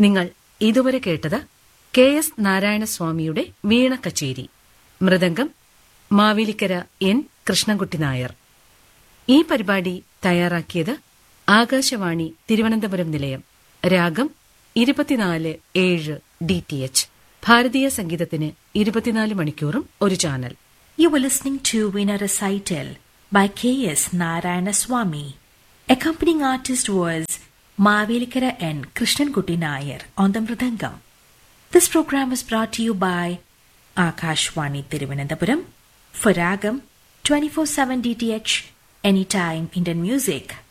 നിങ്ങൾ ഇതുവരെ കേട്ടത് കെ എസ് നാരായണസ്വാമിയുടെ വീണ കച്ചേരി മൃദംഗം മാവേലിക്കര എൻ കൃഷ്ണൻകുട്ടി നായർ ഈ പരിപാടി തയ്യാറാക്കിയത് ആകാശവാണി തിരുവനന്തപുരം നിലയം രാഗം ഇരുപത്തിനാല് ഏഴ് ഡി ടി എച്ച് ഭാരതീയ സംഗീതത്തിന് ഇരുപത്തിനാല് മണിക്കൂറും ഒരു channel You were listening to Veena Recital by K.S. Narayana Swami. Accompanying artist was Mavelikara N. Krishnankuti Nair on the Mridangam. This program was brought to you by Akashwani Tiruvananthapuram for Ragam 24-7 DTH Anytime Indian Music.